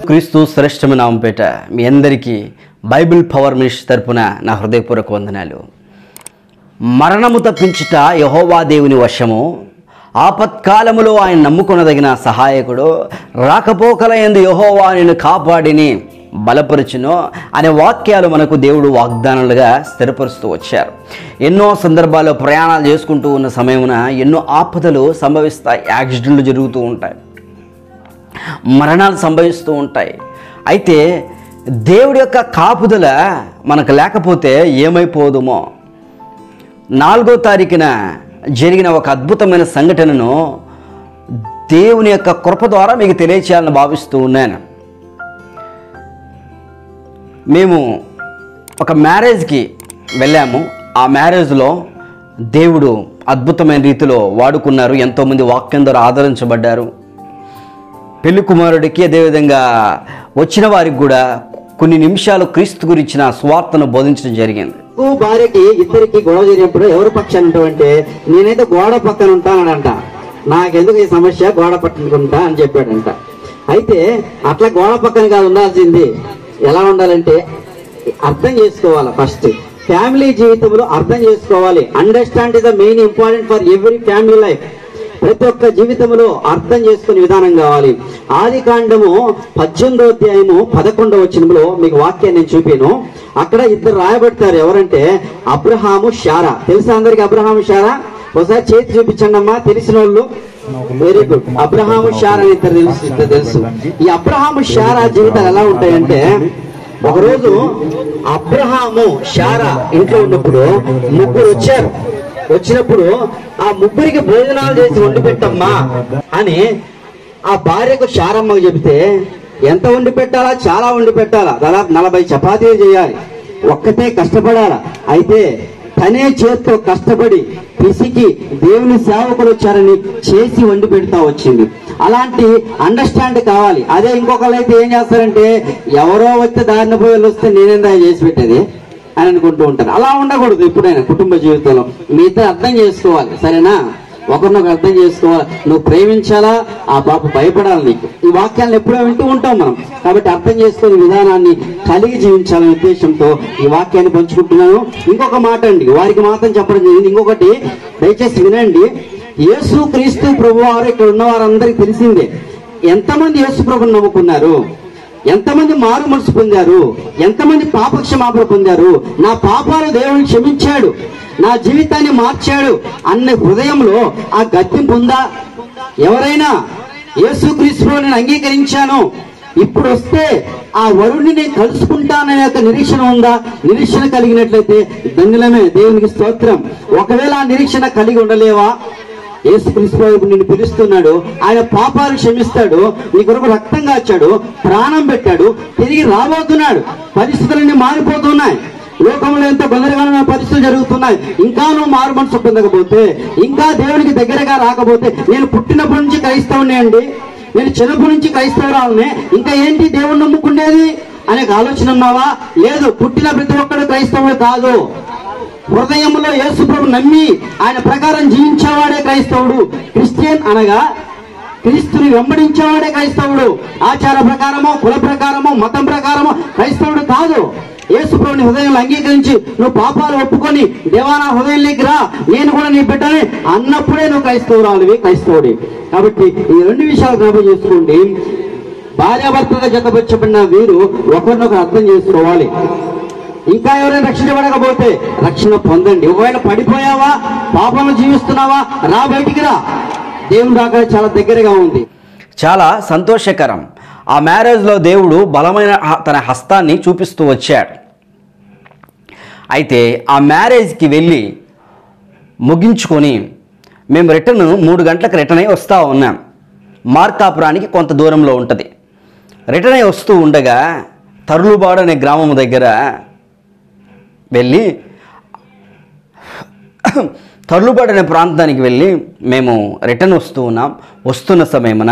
క్రీస్తు శ్రేష్టమైన నామంపేట మీ అందరికీ బైబిల్ పవర్ మినిస్టర్ తరపున నా హృదయపూర్వక వందనాలు మరణము తప్పించుట యహోవా దేవుని వశము ఆపత్కాలములో ఆయన నమ్ముకొనదగిన సహాయకుడు రాకపోకల ఎందు యహోవా నిన్ను కాపాడిని బలపరుచును అనే వాక్యాలు మనకు దేవుడు వాగ్దానాలుగా స్థిరపరుస్తూ వచ్చారు ఎన్నో సందర్భాల్లో ప్రయాణాలు చేసుకుంటూ ఉన్న సమయమున ఎన్నో ఆపదలు సంభవిస్తాయి యాక్సిడెంట్లు జరుగుతూ ఉంటాయి మరణాలు సంభవిస్తూ ఉంటాయి అయితే దేవుడి యొక్క కాపుదల మనకు లేకపోతే ఏమైపోదుమో నాలుగో తారీఖున జరిగిన ఒక అద్భుతమైన సంఘటనను దేవుని యొక్క కృప ద్వారా మీకు తెలియచేయాలని భావిస్తూ ఉన్నాను మేము ఒక మ్యారేజ్కి వెళ్ళాము ఆ మ్యారేజ్లో దేవుడు అద్భుతమైన రీతిలో వాడుకున్నారు ఎంతోమంది వాక్యం ద్వారా ఆదరించబడ్డారు పెళ్లి కుమారుడికి అదేవిధంగా వచ్చిన వారికి కూడా కొన్ని నిమిషాలు క్రీస్తు గురించిన స్వార్థను బోధించడం జరిగింది నువ్వు భార్యకి ఇద్దరికి గొడవ జరిగినప్పుడు ఎవరు పక్షాన ఉంటావంటే నేనైతే గోడ పక్కన ఉంటానంట నాకెందుకు ఈ సమస్య గోడ పట్టుకుంటా అని చెప్పాడంట అయితే అట్లా గోడ పక్కన కాదు ఉండాల్సింది ఎలా ఉండాలంటే అర్థం చేసుకోవాలి ఫస్ట్ ఫ్యామిలీ జీవితంలో అర్థం చేసుకోవాలి understand is the main important for every family life ప్రతి ఒక్క జీవితంలో అర్థం చేసుకునే విధానం కావాలి ఆది కాండము పద్దెనిమిదో అధ్యాయము పదకొండవ వచనంలో మీకు వాక్యాన్ని నేను చూపాను అక్కడ ఇద్దరు రాయబడతారు ఎవరంటే అబ్రహాము షారా తెలుసా అందరికి అబ్రహాము షారా ఒకసారి చేతి చూపించండి అమ్మా తెలిసిన వాళ్ళు వెరీ గుడ్ అబ్రహాము షారా అని ఇద్దరు తెలుసు ఇద్దరు తెలుసు ఈ అబ్రహాము షారా జీవితాలు ఎలా ఉంటాయంటే ఒకరోజు అబ్రహాము షారా ఇంట్లో ఉన్నప్పుడు ముగ్గురు వచ్చారు వచ్చినప్పుడు ఆ ముగ్గురికి భోజనాలు చేసి వండి పెట్టమ్మా అని ఆ భార్యకు శారమ్మకు చెబితే ఎంత వండి పెట్టాలా చాలా వండి పెట్టాలా దాదాపు నలభై చపాతీలు చేయాలి ఒక్కతే కష్టపడాలా అయితే తనే చేత్తో కష్టపడి పిసికి దేవుని సేవకులు వచ్చారని చేసి వండి పెడతా వచ్చింది అలాంటి అండర్స్టాండ్ కావాలి అదే ఇంకొకరు అయితే ఏం చేస్తారంటే ఎవరో వచ్చే దారిన పోయి వస్తే నేనేందా చేసి పెట్టేది అని అనుకుంటూ ఉంటారు అలా ఉండకూడదు ఎప్పుడైనా కుటుంబ జీవితంలో మీతో అర్థం చేసుకోవాలి సరేనా ఒకరినొకరు అర్థం చేసుకోవాలి నువ్వు ప్రేమించాలా ఆ పాప భయపడాలి నీకు ఈ వాక్యాలను ఎప్పుడో వింటూ ఉంటాం మనం కాబట్టి అర్థం చేసుకునే విధానాన్ని కలిగి జీవించాలనే ఉద్దేశంతో ఈ వాక్యాన్ని పంచుకుంటున్నాను ఇంకొక మాట అండి వారికి మాత్రం చెప్పడం జరిగింది ఇంకొకటి దయచేసి వినండి యేసు క్రీస్తు ప్రభు వారు ఇక్కడ ఉన్న వారందరికీ తెలిసిందే ఎంతమంది యేసు ప్రభుని నమ్ముకున్నారు ఎంతమంది మారు మనసు పొందారు ఎంతమంది పాప క్షమాపణ పొందారు నా పాపాలు దేవుని క్షమించాడు నా జీవితాన్ని మార్చాడు అన్న హృదయంలో ఆ గత్తింపు ఉందా ఎవరైనా యేసుక్రీస్తులో నేను అంగీకరించాను ఇప్పుడు వస్తే ఆ వరుణ్ణి నేను కలుసుకుంటాననే యొక్క నిరీక్షణ ఉందా నిరీక్షణ కలిగినట్లయితే ధన్యులమే దేవునికి స్తోత్రం ఒకవేళ ఆ నిరీక్షణ కలిగి ఉండలేవా యేసుక్రీస్తు ప్రభు నిన్ను పిలుస్తున్నాడు ఆయన పాపాలు క్షమిస్తాడు నీ కొరకు రక్తం కాచాడు ప్రాణం పెట్టాడు తిరిగి రాబోతున్నాడు పరిస్థితులన్నీ మారిపోతున్నాయి లోకంలో ఎంత గందరగోళమైన పరిస్థితులు జరుగుతున్నాయి ఇంకా నువ్వు మారు మనసు పొందకపోతే ఇంకా దేవునికి దగ్గరగా రాకపోతే నేను పుట్టినప్పటి నుంచి క్రైస్తవునే అండి నేను చిన్నప్పటి నుంచి క్రైస్తవురాలనే ఇంకా ఏంటి దేవుణ్ణి నమ్ముకునేది అనే ఆలోచన ఉన్నావా లేదు పుట్టిన ప్రతి ఒక్కడు క్రైస్తవుడు కాదు హృదయంలో యేసుప్రభు నమ్మి ఆయన ప్రకారం జీవించేవాడే క్రైస్తవుడు క్రిస్టియన్ అనగా క్రీస్తుని వెంబడించేవాడే క్రైస్తవుడు ఆచార ప్రకారమో కుల ప్రకారమో మతం ప్రకారమో క్రైస్తవుడు కాదు యేసుప్రభుని హృదయంలో అంగీకరించి నువ్వు పాపాలు ఒప్పుకొని దేవానా హృదయంలోకి రా నేను కూడా నీ బిడ్డని అన్నప్పుడే నువ్వు క్రైస్తవురాలివి క్రైస్తవుడి కాబట్టి ఈ రెండు విషయాలు జ్ఞాపకం చేసుకోండి భార్యాభర్తగా జతపరచబడిన వీరు ఒకరినొకరు అర్థం చేసుకోవాలి ఇంకా ఎవరైనా రక్షించబడకపోతే రక్షణ పొందండి ఒకవేళ పడిపోయావా పాపంలో జీవిస్తున్నావా రా బయటికి రా దేవుని రాక చాలా దగ్గరగా ఉంది చాలా సంతోషకరం ఆ మ్యారేజ్లో దేవుడు బలమైన హ- తన హస్తాన్ని చూపిస్తూ వచ్చాడు అయితే ఆ మ్యారేజ్కి వెళ్ళి ముగించుకొని మేము రిటర్న్ మూడు గంటలకు రిటర్న్ అయి వస్తూ ఉన్నాం మార్కాపురానికి కొంత దూరంలో ఉంటుంది రిటర్న్ అయి వస్తూ ఉండగా తరులుబాడు అనే గ్రామం దగ్గర వెళ్ళి తర్లుబాటు అనే ప్రాంతానికి వెళ్ళి మేము రిటర్న్ వస్తూ ఉన్నాం వస్తున్న సమయమున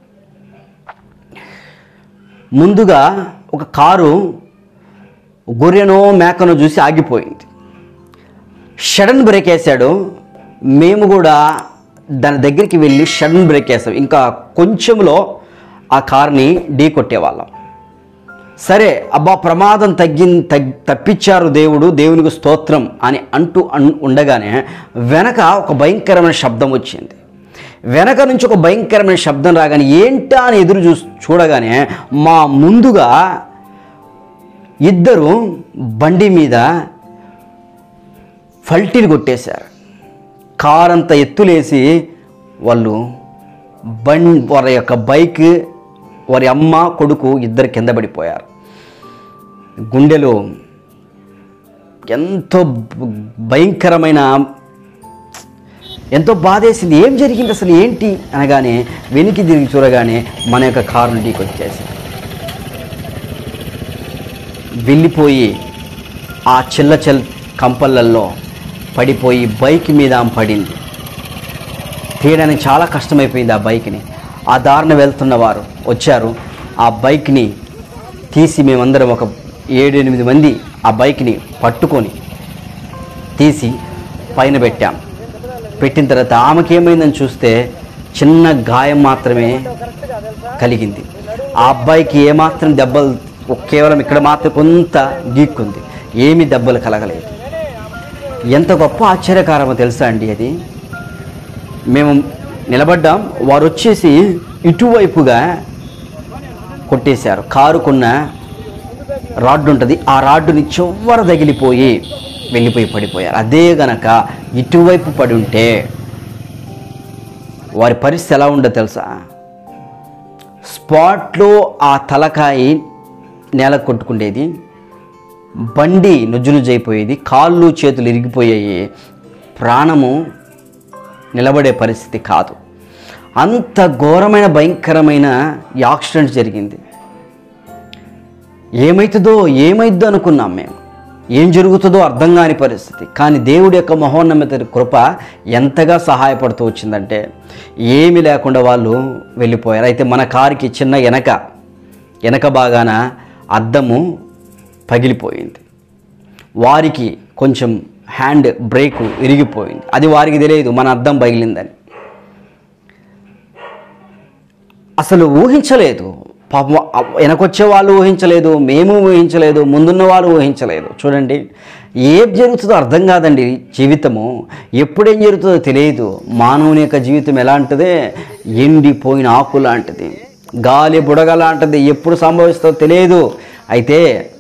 ముందుగా ఒక కారు గొర్రెనో మేకనో చూసి ఆగిపోయింది షడన్ బ్రేక్ వేసాడు మేము కూడా దాని దగ్గరికి వెళ్ళి షడన్ బ్రేక్ వేసాం ఇంకా కొంచెంలో ఆ కార్ని ఢీ కొట్టేవాళ్ళం సరే అబ్బా ప్రమాదం తగ్గి తగ్ తప్పించారు దేవుడు దేవునికి స్తోత్రం అని అంటూ అన్ ఉండగానే వెనక ఒక భయంకరమైన శబ్దం వచ్చింది వెనక నుంచి ఒక భయంకరమైన శబ్దం రాగానే ఏంటా అని ఎదురు చూ చూడగానే మా ముందుగా ఇద్దరు బండి మీద ఫల్టీలు కొట్టేశారు కారంత ఎత్తులేసి వాళ్ళు బం వారి యొక్క బైక్ వారి అమ్మ కొడుకు ఇద్దరు కింద పడిపోయారు గుండెలో ఎంతో భ- భయంకరమైన ఎంతో బాధేసింది ఏం జరిగింది అసలు ఏంటి అనగానే వెనికి తిరిగి చూడగానే మన యొక్క కారు నుండికి వచ్చేసి వెళ్ళిపోయి ఆ చిల్ల చెల్ కంపలల్లో పడిపోయి బైక్ మీద ఆమె పడింది తీయడానికి చాలా కష్టమైపోయింది ఆ బైక్ని ఆ దారిన వెళ్తున్న వారు వచ్చారు ఆ బైక్ని తీసి మేమందరం ఒక ఏడు ఎనిమిది మంది ఆ బైక్ని పట్టుకొని తీసి పైన పెట్టాం పెట్టిన తర్వాత ఆమెకి ఏమైందని చూస్తే చిన్న గాయం మాత్రమే కలిగింది ఆ అబ్బాయికి ఏమాత్రం దెబ్బలు కేవలం ఇక్కడ మాత్రం కొంత గీక్కుంది ఏమీ దెబ్బలు కలగలేదు ఎంత గొప్ప ఆశ్చర్యకారమో తెలుసా అండి అది మేము నిలబడ్డాం వారు వచ్చేసి ఇటువైపుగా కొట్టేశారు కారుకున్న రాడ్డు ఉంటుంది ఆ రాడ్డుని చివర తగిలిపోయి వెళ్ళిపోయి పడిపోయారు అదే గనక ఇటువైపు పడి ఉంటే వారి పరిస్థితి ఎలా ఉండదో తెలుసా స్పాట్లో ఆ తలకాయి నేల కొట్టుకుండేది బండి నుజ్జు నుజ్జైపోయేది కాళ్ళు చేతులు ఇరిగిపోయాయి ప్రాణము నిలబడే పరిస్థితి కాదు అంత ఘోరమైన భయంకరమైన యాక్సిడెంట్ జరిగింది ఏమవుతుందో ఏమైద్దో అనుకున్నాం మేము ఏం జరుగుతుందో అర్థం కాని పరిస్థితి కానీ దేవుడి యొక్క మహోన్నత కృప ఎంతగా సహాయపడుతూ వచ్చిందంటే ఏమీ లేకుండా వాళ్ళు వెళ్ళిపోయారు అయితే మన కారుకి చిన్న వెనక వెనక బాగాన అద్దము పగిలిపోయింది వారికి కొంచెం హ్యాండ్ బ్రేక్ ఇరిగిపోయింది అది వారికి తెలియదు మన అద్దం పగిలిందని అసలు ఊహించలేదు పాపం అ- వెనకొచ్చే వాళ్ళు ఊహించలేదు మేము ఊహించలేదు ముందున్న వాళ్ళు ఊహించలేదు చూడండి ఏం జరుగుతుందో అర్థం కాదండి జీవితము ఎప్పుడేం జరుగుతుందో తెలియదు మానవుని యొక్క జీవితం ఎలాంటిదే ఎండిపోయిన ఆకు లాంటిది గాలి బుడగ లాంటిది ఎప్పుడు సంభవిస్తుందో తెలియదు అయితే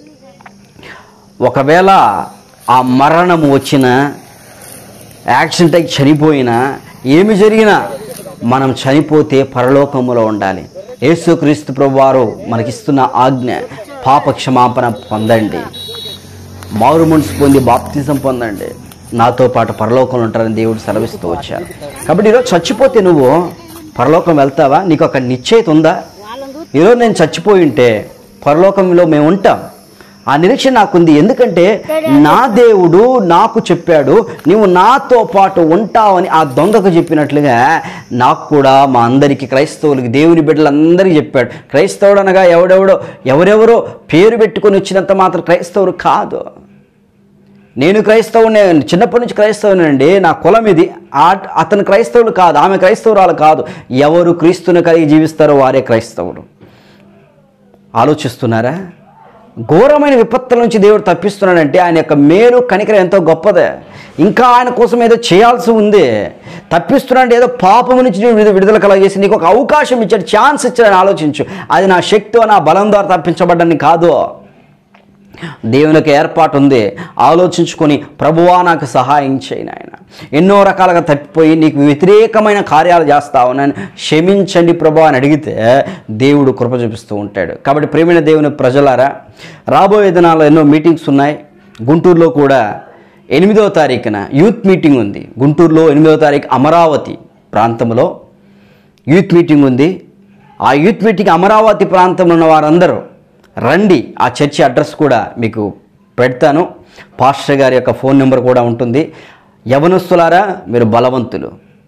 ఒకవేళ ఆ మరణం వచ్చిన యాక్సిడెంట్ అయి చనిపోయినా ఏమి జరిగినా మనం చనిపోతే పరలోకములో ఉండాలి యేసుక్రీస్తు ప్రభువారు మనకిస్తున్న ఆజ్ఞ పాప క్షమాపణ పొందండి మారు మనసు పొంది బాప్తిజం పొందండి నాతో పాటు పరలోకంలో ఉంటారని దేవుడు సెలవిస్తూ వచ్చారు కాబట్టి ఈరోజు చచ్చిపోతే నువ్వు పరలోకం వెళ్తావా నీకు ఒక నిశ్చయిత ఉందా ఈరోజు నేను చచ్చిపోయి ఉంటే పరలోకంలో మేము ఉంటాం ఆ నిరీక్షణ నాకుంది ఎందుకంటే నా దేవుడు నాకు చెప్పాడు నీవు నాతో పాటు ఉంటావని ఆ దొంగకు చెప్పినట్లుగా నాకు కూడా మా అందరికీ క్రైస్తవులకి దేవుని బిడ్డలందరికీ చెప్పాడు క్రైస్తవుడు అనగా ఎవడెవడో ఎవరెవరో పేరు పెట్టుకొని వచ్చినంత మాత్రం క్రైస్తవుడు కాదు నేను క్రైస్తవునే చిన్నప్పటి నుంచి క్రైస్తవునండి నా కులం ఇది ఆ- అతను క్రైస్తవుడు కాదు ఆమె క్రైస్తవురాలు కాదు ఎవరు క్రీస్తుని కలిగి జీవిస్తారో వారే క్రైస్తవుడు ఆలోచిస్తున్నారా ఘోరమైన విపత్తుల నుంచి దేవుడు తప్పిస్తున్నాడంటే ఆయన యొక్క మేలు కనికరం ఎంతో గొప్పదే ఇంకా ఆయన కోసం ఏదో చేయాల్సి ఉంది తప్పిస్తున్నాడు ఏదో పాపము నుంచి నేను విడుదల విడుదల కలగజేసి నీకు ఒక అవకాశం ఇచ్చాడు ఛాన్స్ ఇచ్చాడని ఆలోచించు అది నా శక్తి నా బలం ద్వారా తప్పించబడ్డాన్ని కాదు దేవునికి ఏర్పాటు ఉంది ఆలోచించుకొని ప్రభువా నాకు సహాయం చేయి నాయన ఎన్నో రకాలుగా తప్పిపోయి నీకు వ్యతిరేకమైన కార్యాలు చేస్తావు నన్ను క్షమించండి ప్రభు అని అడిగితే దేవుడు కృప చూపిస్తూ ఉంటాడు కాబట్టి ప్రేమైన దేవుని ప్రజలారా రాబోయే దినాల్లో ఎన్నో మీటింగ్స్ ఉన్నాయి గుంటూరులో కూడా ఎనిమిదవ తారీఖున యూత్ మీటింగ్ ఉంది గుంటూరులో ఎనిమిదవ తారీఖు అమరావతి ప్రాంతంలో యూత్ మీటింగ్ ఉంది ఆ యూత్ మీటింగ్ అమరావతి ప్రాంతంలో ఉన్న వారందరూ రండి ఆ చర్చి అడ్రస్ కూడా మీకు పెడతాను పాస్టర్ గారి యొక్క ఫోన్ నెంబర్ కూడా ఉంటుంది యవనస్తులారా మీరు బలవంతులు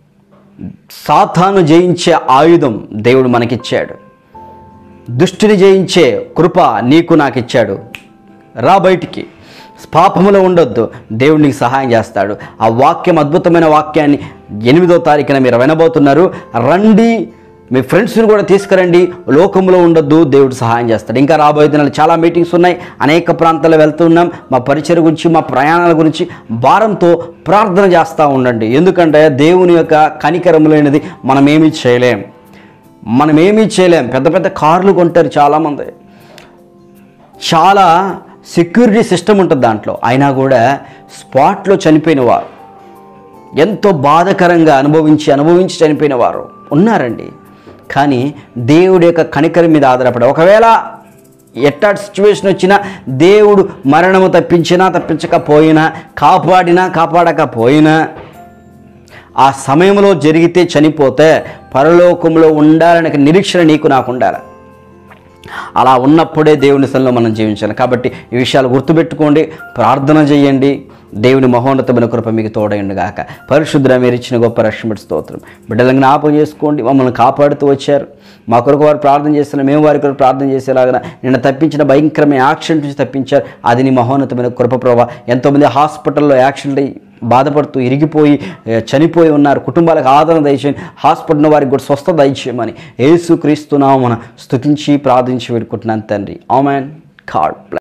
సాతాను జయించే ఆయుధం దేవుడు మనకిచ్చాడు దుష్టిని జయించే కృప నీకు నాకు ఇచ్చాడు రా బయటికి పాపములో ఉండొద్దు దేవుడు నీకు సహాయం చేస్తాడు ఆ వాక్యం అద్భుతమైన వాక్యాన్ని ఎనిమిదో తారీఖున మీరు వినబోతున్నారు రండి మీ ఫ్రెండ్స్ని కూడా తీసుకురండి లోకంలో ఉండొద్దు దేవుడు సహాయం చేస్తాడు ఇంకా రాబోయే దినాలు చాలా మీటింగ్స్ ఉన్నాయి అనేక ప్రాంతాల్లో వెళ్తున్నాం మా పరిచయ గురించి మా ప్రయాణాల గురించి భారంతో ప్రార్థన చేస్తూ ఉండండి ఎందుకంటే దేవుని యొక్క కనికరం లేనిది మనం ఏమీ చేయలేం మనం ఏమీ చేయలేం పెద్ద పెద్ద కార్లు కొంటారు చాలామంది చాలా సెక్యూరిటీ సిస్టమ్ ఉంటుంది దాంట్లో అయినా కూడా స్పాట్లో చనిపోయిన వారు ఎంతో బాధకరంగా అనుభవించి అనుభవించి చనిపోయిన వారు ఉన్నారండి కానీ దేవుడి యొక్క కనికరం మీద ఆధారపడి ఒకవేళ ఎట్టాటి సిచ్యువేషన్ వచ్చినా దేవుడు మరణము తప్పించినా తప్పించకపోయినా కాపాడినా కాపాడకపోయినా ఆ సమయంలో జరిగితే చనిపోతే పరలోకంలో ఉండాలనే నిరీక్షణ నీకు నాకు ఉండాలి అలా ఉన్నప్పుడే దేవుని సన్నిలో మనం జీవించాలి కాబట్టి ఈ విషయాలు గుర్తుపెట్టుకోండి ప్రార్థన చేయండి దేవుని మహోన్నతమైన కృప మీకు తోడయండి గాక పరిశుద్ర మీరు ఇచ్చిన గొప్ప రక్షణ స్తోత్రం బిడ్డలను జ్ఞాపకం చేసుకోండి మమ్మల్ని కాపాడుతూ వచ్చారు మా కొరకు వారు ప్రార్థన చేస్తున్న మేము వారి కొరకు ప్రార్థన చేసేలాగా నిన్న తప్పించిన భయంకరమైన యాక్సిడెంట్ నుంచి తప్పించారు అది నీ మహోన్నతమైన కృప ప్రభావ ఎంతోమంది హాస్పిటల్లో యాక్సిడెంట్ అయ్యి బాధపడుతూ ఇరిగిపోయి ఏ, చనిపోయి ఉన్నారు కుటుంబాలకు ఆదరణ దయచేయండి హాస్పిటల్ వారికి కూడా స్వస్థత దయచేయమని యేసు క్రీస్తునామన స్తుతించి ప్రార్థించి వేడుకుంటున్నాను తండ్రి ఆమెన్ కార్డ్